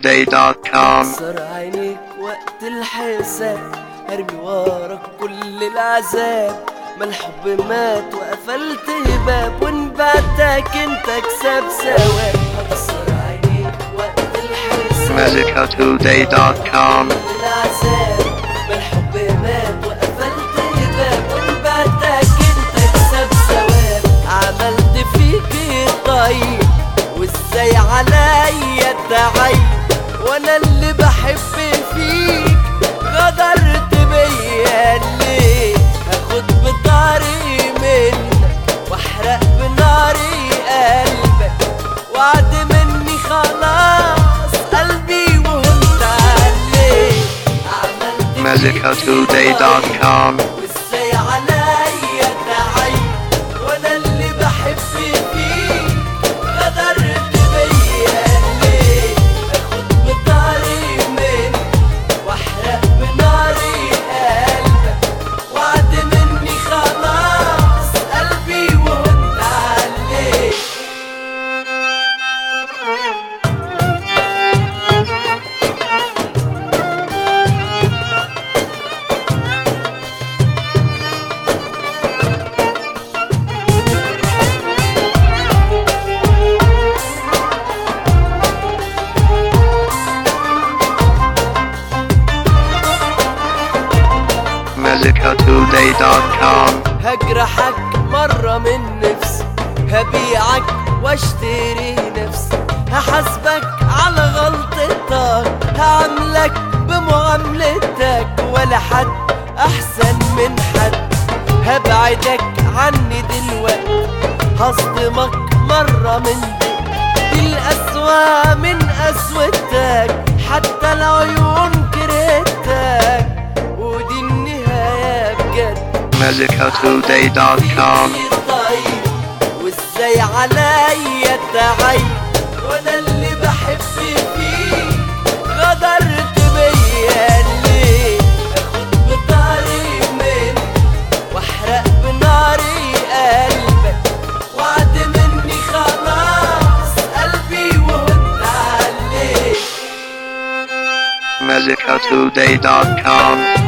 MazikaToday.com كسر عينيك وقت الحساب ارمي وراك كل العذاب ما الحب مات وقفلت باب وان بعدك انت اكسب ثواب هكسر عينيك وقت الحساب MazikaToday.com العذاب ما الحب مات وقفلت باب وان بعدك انت اكسب ثواب عملت فيك ايه طيب وازاي عليا تعيب وانا اللي بحب فيك غدرت بيا ليه هاخد بطاري منك واحرق بناري قلبك وعد مني خلاص قلبي وهنت عليه عملت MazikaToday.com وازاي عليا تعيب وانا اللي بحب فيك غدرت بيا ليه اخد بطاري منك واحرق بناري قلبك وعد مني خلاص قلبي وهنت عليه MazikaToday.com هجرحك مرة من نفسي هبيعك واشتري نفسي هحاسبك على غلطتك هعملك بمعاملتك ولا حد احسن من حد هبعدك عني دلوقتي هصدمك مرة من دي دي الأسوأ من قسوتك حتى العيون كرهتك ودي النهاية بجد MazikaToday.com طيب وازاي عليا تعيب وانا اللي بحب فيك غدرت بيا ليه اخد بطاري منك واحرق بناري قلبك وعد مني خلاص قلبي وهنت عليه MazikaToday.com